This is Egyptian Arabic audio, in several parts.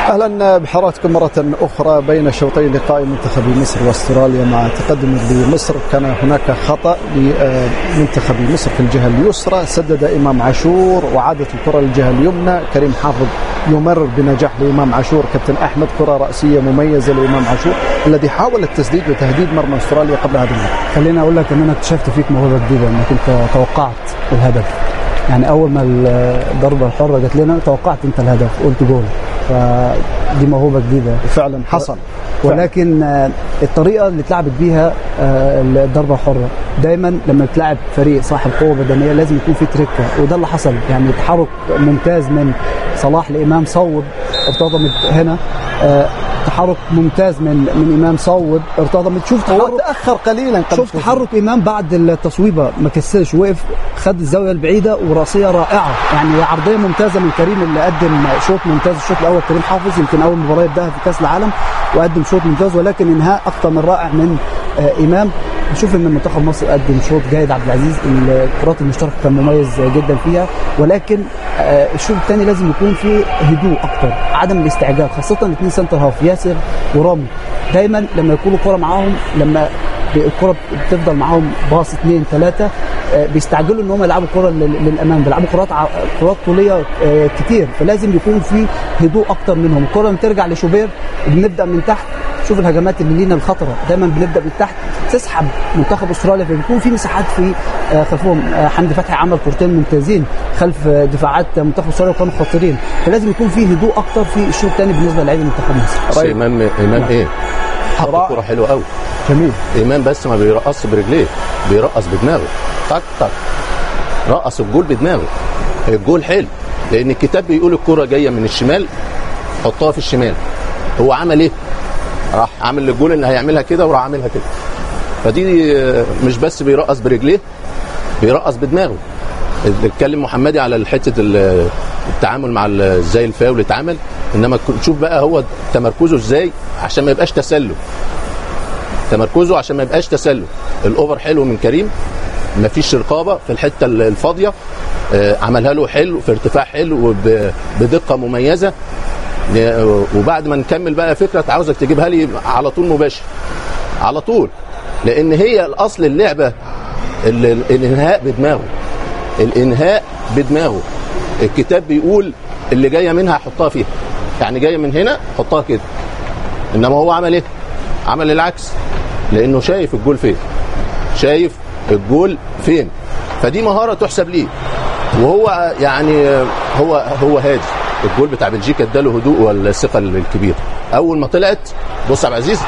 اهلا بحضراتكم مره اخرى بين شوطي لقاء منتخب مصر واستراليا مع تقدم لمصر كان هناك خطا لمنتخب مصر في الجهه اليسرى سدد امام عاشور وعادت الكره للجهه اليمنى كريم حافظ يمرر بنجاح لامام عاشور كابتن احمد كره راسيه مميزه لامام عاشور الذي حاول التسديد وتهديد مرمى استراليا قبل هذا المباراه خليني اقول لك ان انا اكتشفت فيك موهبه جديده انك انت توقعت الهدف يعني اول ما الضربه الحره جت لنا توقعت انت الهدف قلت جول فدي موهبه جديده فعلا حصل ولكن الطريقه اللي اتلعبت بيها الضربه الحره دايما لما بتلعب فريق صاحب قوه بدنيه لازم يكون في تركه وده اللي حصل يعني تحرك ممتاز من صلاح لامام صوب ارتضمت هنا تحرك ممتاز من من امام صوب ارتضمت شوف تحرك هو تاخر قليلا شوف تحرك امام بعد التصويبه ما كسرش وقف خد الزاويه البعيده وراسيه رائعه يعني عرضيه ممتازه من كريم اللي قدم شوط ممتاز الشوط الاول كريم حافظ يمكن اول مباراه يبداها في كاس العالم وقدم شوط ممتاز ولكن انهاء اكثر من رائع من آه امام بشوف ان منتخب مصر قدم شوط جيد عبد العزيز الكرات المشتركه كان مميز جدا فيها ولكن آه الشوط الثاني لازم يكون فيه هدوء اكتر عدم الاستعجال خاصه الاثنين سنتر هاف ياسر ورامي دايما لما يكونوا الكره معاهم لما الكره بتفضل معاهم باص اثنين ثلاثه بيستعجلوا ان هم يلعبوا الكره للامام بيلعبوا كرات كرات طوليه كتير فلازم يكون في هدوء اكتر منهم الكره لما ترجع لشوبير بنبدا من تحت شوف الهجمات اللي لينا الخطره دايما بنبدا من تحت تسحب منتخب استراليا فبيكون في مساحات في خلفهم حمدي فتحي عمل كورتين ممتازين خلف دفاعات منتخب استراليا وكانوا خطيرين فلازم يكون في هدوء اكتر في الشوط الثاني بالنسبه للاعيبه منتخب مصر طيب امام امام ايه؟ حط كوره حلوه قوي جميل امام بس ما بيرقصش برجليه بيرقص بدماغه طق طق رقص الجول بدماغه الجول حلو لان الكتاب بيقول الكوره جايه من الشمال حطها في الشمال هو عمل ايه؟ راح عامل الجول اللي هيعملها كده وراح عاملها كده فدي مش بس بيرقص برجليه بيرقص بدماغه اتكلم محمدي على حته التعامل مع ازاي الفاول اتعمل انما شوف بقى هو تمركزه ازاي عشان ما يبقاش تسلل تمركزه عشان ما يبقاش تسلل الاوفر حلو من كريم مفيش رقابه في الحته الفاضيه عملها له حلو في ارتفاع حلو بدقه مميزه وبعد ما نكمل بقى فكره عاوزك تجيبها لي على طول مباشر على طول لان هي الاصل اللعبه الانهاء بدماغه الانهاء بدماغه الكتاب بيقول اللي جايه منها حطها فيها يعني جايه من هنا حطها كده انما هو عمل ايه عمل العكس لانه شايف الجول فين شايف الجول فين فدي مهاره تحسب ليه وهو يعني هو هو هادي الجول بتاع بلجيكا اداله هدوء والثقه الكبيره اول ما طلعت بص يا عبد العزيز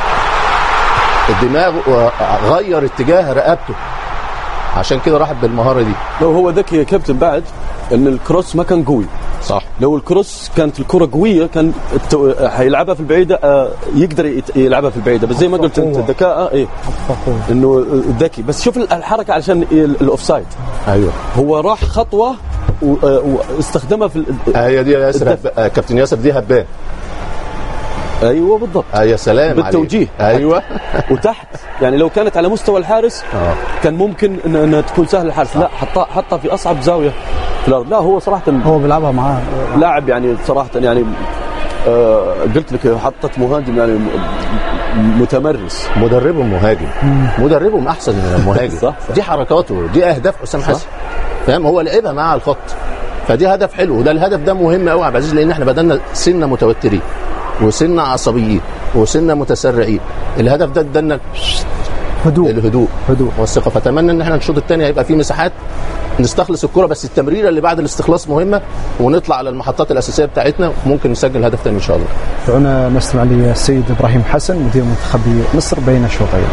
الدماغ غير اتجاه رقبته عشان كده راحت بالمهاره دي لو هو ذكي يا كابتن بعد ان الكروس ما كان قوي صح لو الكروس كانت الكره قويه كان هيلعبها في البعيده يقدر يلعبها في البعيده بس زي ما قلت انت الذكاء ايه انه ذكي بس شوف الحركه علشان الاوف سايد ايوه هو راح خطوه واستخدمها في هي دي ياسر هب... كابتن ياسر دي هبان ايوه بالضبط آه يا سلام بالتوجيه عليك. ايوه وتحت يعني لو كانت على مستوى الحارس آه. كان ممكن انها إن تكون سهل الحارس لا حطها حطها في اصعب زاويه في الارض لا هو صراحه هو بيلعبها معاه لاعب يعني صراحه يعني آه قلت لك حطت مهاجم يعني متمرس مدربهم مهاجم مدربهم احسن من المهاجم صح صح. دي حركاته دي اهداف حسام حسن فاهم هو لعبها مع الخط فدي هدف حلو وده الهدف ده مهم قوي يا عبد العزيز لان احنا بدلنا سنه متوترين وسنه عصبيين وسنه متسرعين الهدف ده ادانا هدوء الهدوء هدوء والثقه فاتمنى ان احنا الشوط الثاني هيبقى فيه مساحات نستخلص الكره بس التمريره اللي بعد الاستخلاص مهمه ونطلع على المحطات الاساسيه بتاعتنا وممكن نسجل هدف ثاني ان شاء الله. دعونا نستمع للسيد ابراهيم حسن مدير منتخب مصر بين الشوطين.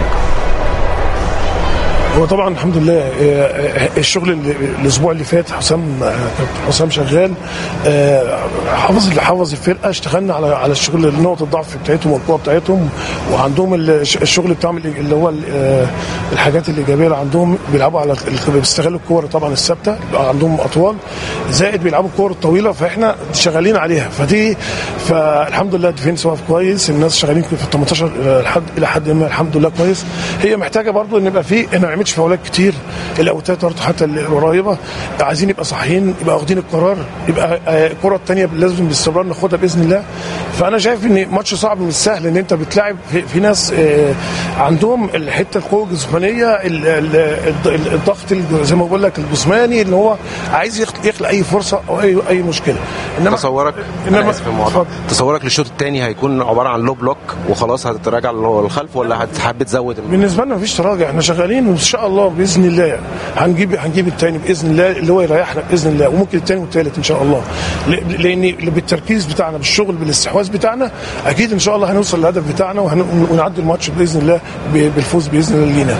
هو طبعا الحمد لله الشغل اللي الاسبوع اللي فات حسام حسام شغال حافظ حافظ الفرقه اشتغلنا على على الشغل نقط الضعف بتاعتهم والقوه بتاعتهم وعندهم الشغل بتاعهم اللي هو الحاجات الايجابيه اللي عندهم بيلعبوا على بيستغلوا الكور طبعا الثابته عندهم اطوال زائد بيلعبوا الكور الطويله فاحنا شغالين عليها فدي فالحمد لله الديفنس واقف كويس الناس شغالين في ال 18 لحد الى حد ما الحمد لله كويس هي محتاجه برضو ان يبقى في ان ما نعملش نعملش فاولات كتير الاوتات برضه حتى القريبه عايزين نبقى صحيين يبقى واخدين القرار يبقى آه، الكره الثانيه لازم باستمرار ناخدها باذن الله فانا شايف ان ماتش صعب مش سهل ان انت بتلاعب في, في ناس آه، عندهم الحته القوه الجسمانيه ال- ال- الض- الضغط الج- زي ما بقول لك الجسماني اللي هو عايز يخلق, يخلق اي فرصه او اي اي مشكله انما تصورك انما انا اسف في المقاطعه اتفضل. تصورك للشوط الثاني هيكون عباره عن لو بلوك وخلاص هتتراجع للخلف ولا هتحب تزود الم- بالنسبه لنا مفيش تراجع احنا شغالين وان شاء الله باذن الله هنجيب هنجيب الثاني باذن الله اللي هو يريحنا باذن الله وممكن الثاني والثالث ان شاء الله ل- لان بالتركيز بتاعنا بالشغل بالاستحواذ بتاعنا اكيد ان شاء الله هنوصل للهدف بتاعنا وهن- ونعدي الماتش باذن الله ب- بالفوز باذن الله لينا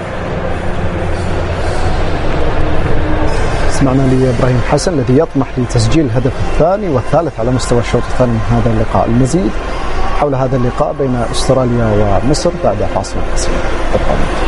سمعنا لابراهيم حسن الذي يطمح لتسجيل الهدف الثاني والثالث على مستوى الشوط الثاني من هذا اللقاء المزيد حول هذا اللقاء بين استراليا ومصر بعد فاصل قصير تبقى معنا.